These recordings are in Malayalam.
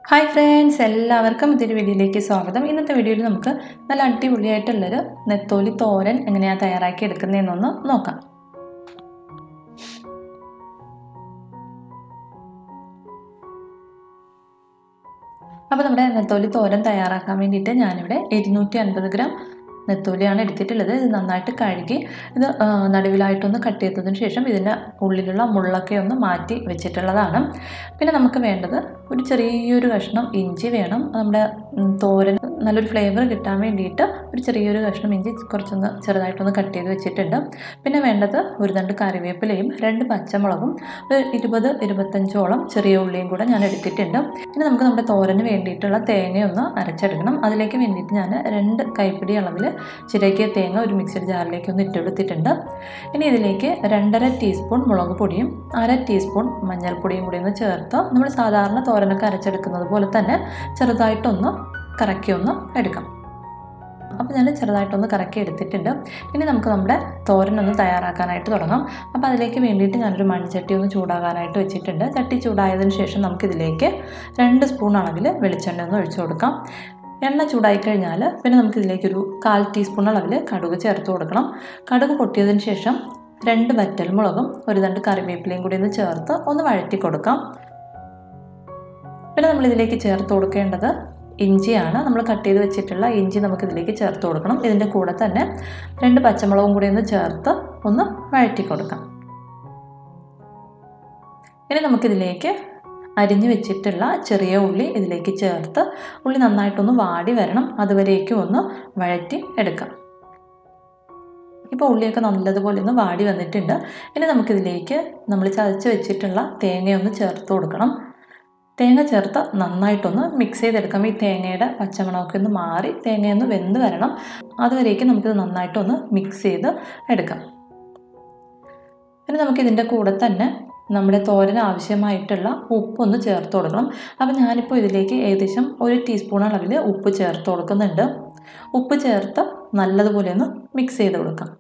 ഹായ് ഫ്രണ്ട്സ് എല്ലാവർക്കും ഇതൊരു വീഡിയോയിലേക്ക് സ്വാഗതം ഇന്നത്തെ വീഡിയോയിൽ നമുക്ക് നല്ല അടിപൊളിയായിട്ടുള്ളൊരു നെത്തോലി തോരൻ എങ്ങനെയാണ് തയ്യാറാക്കി എടുക്കുന്നതെന്നൊന്ന് നോക്കാം അപ്പോൾ നമ്മുടെ നെത്തോലി തോരൻ തയ്യാറാക്കാൻ വേണ്ടിയിട്ട് ഞാനിവിടെ ഇരുന്നൂറ്റി അൻപത് ഗ്രാം നെത്തോലിയാണ് എടുത്തിട്ടുള്ളത് ഇത് നന്നായിട്ട് കഴുകി ഇത് ആ, നടുവിലായിട്ടൊന്ന് കട്ട് ചെയ്തതിന് ശേഷം ഇതിൻ്റെ ഉള്ളിലുള്ള മുള്ളൊക്കെ ഒന്ന് മാറ്റി വെച്ചിട്ടുള്ളതാണ് പിന്നെ നമുക്ക് വേണ്ടത് ഒരു ചെറിയൊരു കഷ്ണം ഇഞ്ചി വേണം നമ്മുടെ ഉം, തോരൻ നല്ലൊരു ഫ്ലേവർ കിട്ടാൻ വേണ്ടിയിട്ട് ഒരു ചെറിയൊരു കഷ്ണം ഇഞ്ചി കുറച്ചൊന്ന് ചെറുതായിട്ടൊന്ന് കട്ട് ചെയ്ത് വെച്ചിട്ടുണ്ട് പിന്നെ വേണ്ടത് ഒരു തണ്ട് കറിവേപ്പിലയും രണ്ട് പച്ചമുളകും ഒരു ഇരുപത് ഇരുപത്തഞ്ചോളം ചെറിയ ഉള്ളിയും കൂടെ ഞാൻ എടുത്തിട്ടുണ്ട് ഇനി നമുക്ക് നമ്മുടെ തോരന് വേണ്ടിയിട്ടുള്ള തേങ്ങയൊന്ന് അരച്ചെടുക്കണം അതിലേക്ക് വേണ്ടിയിട്ട് ഞാൻ രണ്ട് കൈപ്പിടി അളവിൽ ചിരകിയ തേങ്ങ ഒരു മിക്സഡ് ജാറിലേക്ക് ഒന്ന് ഇട്ടെടുത്തിട്ടുണ്ട് ഇനി ഇതിലേക്ക് രണ്ടര ടീസ്പൂൺ മുളക് പൊടിയും അര ടീസ്പൂൺ മഞ്ഞൾപ്പൊടിയും കൂടി ഒന്ന് ചേർത്ത് നമ്മൾ സാധാരണ തോരനൊക്കെ അരച്ചെടുക്കുന്നത് പോലെ തന്നെ ചെറുതായിട്ടൊന്ന് കറക്കി ഒന്ന് എടുക്കാം അപ്പോൾ ഞാൻ ചെറുതായിട്ടൊന്ന് കറക്കി എടുത്തിട്ടുണ്ട് ഇനി നമുക്ക് നമ്മുടെ തോരനൊന്ന് തയ്യാറാക്കാനായിട്ട് തുടങ്ങാം അപ്പോൾ അതിലേക്ക് വേണ്ടിയിട്ട് ഞാനൊരു മൺചട്ടി ഒന്ന് ചൂടാകാനായിട്ട് വെച്ചിട്ടുണ്ട് ചട്ടി ചൂടായതിനു ശേഷം നമുക്കിതിലേക്ക് രണ്ട് സ്പൂൺ അളവിൽ വെളിച്ചെണ്ണ ഒന്ന് ഒഴിച്ചു കൊടുക്കാം എണ്ണ ചൂടായി കഴിഞ്ഞാൽ പിന്നെ നമുക്കിതിലേക്കൊരു കാൽ ടീസ്പൂൺ അളവിൽ കടുക് ചേർത്ത് കൊടുക്കണം കടുക് പൊട്ടിയതിന് ശേഷം രണ്ട് വറ്റൽ മുളകും ഒരു രണ്ട് കറിവേപ്പിലയും കൂടി ഒന്ന് ചേർത്ത് ഒന്ന് വഴറ്റി കൊടുക്കാം പിന്നെ നമ്മൾ ഇതിലേക്ക് ചേർത്ത് കൊടുക്കേണ്ടത് ഇഞ്ചിയാണ് നമ്മൾ കട്ട് ചെയ്ത് വെച്ചിട്ടുള്ള ഇഞ്ചി നമുക്ക് ഇതിലേക്ക് ചേർത്ത് കൊടുക്കണം ഇതിൻ്റെ കൂടെ തന്നെ രണ്ട് പച്ചമുളകും കൂടി ഒന്ന് ചേർത്ത് ഒന്ന് വഴറ്റി കൊടുക്കാം ഇനി നമുക്കിതിലേക്ക് അരിഞ്ഞു വെച്ചിട്ടുള്ള ചെറിയ ഉള്ളി ഇതിലേക്ക് ചേർത്ത് ഉള്ളി നന്നായിട്ടൊന്ന് വാടി വരണം അതുവരേക്കും ഒന്ന് വഴറ്റി എടുക്കാം ഇപ്പോൾ ഉള്ളിയൊക്കെ നല്ലതുപോലെ ഒന്ന് വാടി വന്നിട്ടുണ്ട് ഇനി നമുക്കിതിലേക്ക് നമ്മൾ ചതച്ച് വെച്ചിട്ടുള്ള തേങ്ങയൊന്ന് ചേർത്ത് കൊടുക്കണം തേങ്ങ ചേർത്ത് നന്നായിട്ടൊന്ന് മിക്സ് ചെയ്തെടുക്കാം ഈ തേങ്ങയുടെ പച്ചമണമൊക്കെ ഒന്ന് മാറി തേങ്ങയൊന്ന് വെന്ത് വരണം അതുവരേക്കും നമുക്കിത് നന്നായിട്ടൊന്ന് മിക്സ് ചെയ്ത് എടുക്കാം പിന്നെ നമുക്കിതിൻ്റെ കൂടെ തന്നെ നമ്മുടെ തോരന് ആവശ്യമായിട്ടുള്ള ഉപ്പൊന്ന് ചേർത്ത് കൊടുക്കണം അപ്പോൾ ഞാനിപ്പോൾ ഇതിലേക്ക് ഏകദേശം ഒരു ടീസ്പൂൺ അളവിൽ ഉപ്പ് ചേർത്ത് കൊടുക്കുന്നുണ്ട് ഉപ്പ് ചേർത്ത് നല്ലതുപോലെ ഒന്ന് മിക്സ് ചെയ്ത് കൊടുക്കാം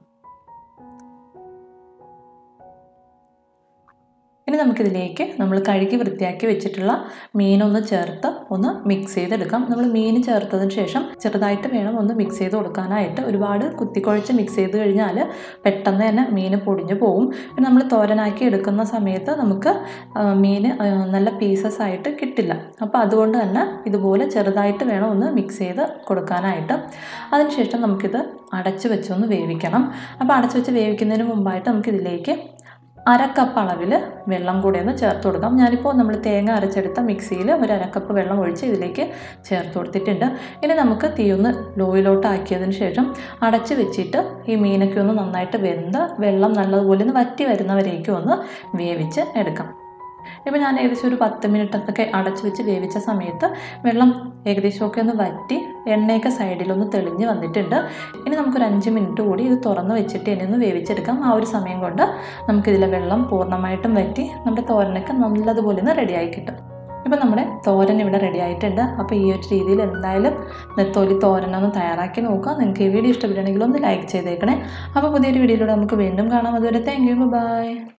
ഇനി നമുക്കിതിലേക്ക് നമ്മൾ കഴുകി വൃത്തിയാക്കി വെച്ചിട്ടുള്ള മീനൊന്ന് ചേർത്ത് ഒന്ന് മിക്സ് ചെയ്തെടുക്കാം നമ്മൾ മീൻ ചേർത്തതിന് ശേഷം ചെറുതായിട്ട് വേണം ഒന്ന് മിക്സ് ചെയ്ത് കൊടുക്കാനായിട്ട് ഒരുപാട് കുത്തിക്കുഴച്ച് മിക്സ് ചെയ്ത് കഴിഞ്ഞാൽ പെട്ടെന്ന് തന്നെ മീൻ പൊടിഞ്ഞു പോകും പിന്നെ നമ്മൾ തോരനാക്കി എടുക്കുന്ന സമയത്ത് നമുക്ക് മീൻ നല്ല പീസസ് ആയിട്ട് കിട്ടില്ല അപ്പോൾ അതുകൊണ്ട് തന്നെ ഇതുപോലെ ചെറുതായിട്ട് വേണം ഒന്ന് മിക്സ് ചെയ്ത് കൊടുക്കാനായിട്ട് അതിനുശേഷം നമുക്കിത് അടച്ച് വെച്ചൊന്ന് വേവിക്കണം അപ്പോൾ അടച്ച് വെച്ച് വേവിക്കുന്നതിന് മുമ്പായിട്ട് നമുക്കിതിലേക്ക് അര കപ്പ് അളവിൽ വെള്ളം കൂടി ഒന്ന് ചേർത്ത് കൊടുക്കാം ഞാനിപ്പോൾ നമ്മൾ തേങ്ങ അരച്ചെടുത്ത മിക്സിയിൽ ഒരു അരക്കപ്പ് വെള്ളം ഒഴിച്ച് ഇതിലേക്ക് ചേർത്ത് കൊടുത്തിട്ടുണ്ട് ഇനി നമുക്ക് തീ ഒന്ന് ലോയിലോട്ട് ആക്കിയതിന് ശേഷം അടച്ച് വെച്ചിട്ട് ഈ മീനൊക്കെ ഒന്ന് നന്നായിട്ട് വെന്ത് വെള്ളം നല്ലതുപോലെ ഒന്ന് വറ്റി വരുന്നവരേക്കും ഒന്ന് വേവിച്ച് എടുക്കാം ഇപ്പോൾ ഞാൻ ഏകദേശം ഒരു പത്ത് മിനിറ്റൊക്കെ അടച്ചു വെച്ച് വേവിച്ച സമയത്ത് വെള്ളം ഏകദേശമൊക്കെ ഒന്ന് വറ്റി എണ്ണയൊക്കെ സൈഡിലൊന്ന് തെളിഞ്ഞ് വന്നിട്ടുണ്ട് ഇനി നമുക്കൊരു അഞ്ച് മിനിറ്റ് കൂടി ഇത് തുറന്ന് വെച്ചിട്ട് ഇനി ഒന്ന് വേവിച്ചെടുക്കാം ആ ഒരു സമയം കൊണ്ട് നമുക്കിതിലെ വെള്ളം പൂർണ്ണമായിട്ടും വറ്റി നമ്മുടെ തോരനൊക്കെ നല്ലതുപോലെ ഒന്ന് റെഡിയായി കിട്ടും ഇപ്പം നമ്മുടെ തോരൻ ഇവിടെ റെഡി ആയിട്ടുണ്ട് അപ്പോൾ ഈ ഒരു രീതിയിൽ എന്തായാലും നെത്തോലി തോരനൊന്ന് തയ്യാറാക്കി നോക്കുക നിങ്ങൾക്ക് ഈ വീഡിയോ ഇഷ്ടപ്പെടുകയാണെങ്കിൽ ഒന്ന് ലൈക്ക് ചെയ്തേക്കണേ അപ്പോൾ പുതിയൊരു വീഡിയോയിലൂടെ നമുക്ക് വീണ്ടും കാണാം അതുവരെ താങ്ക് യു ബൈ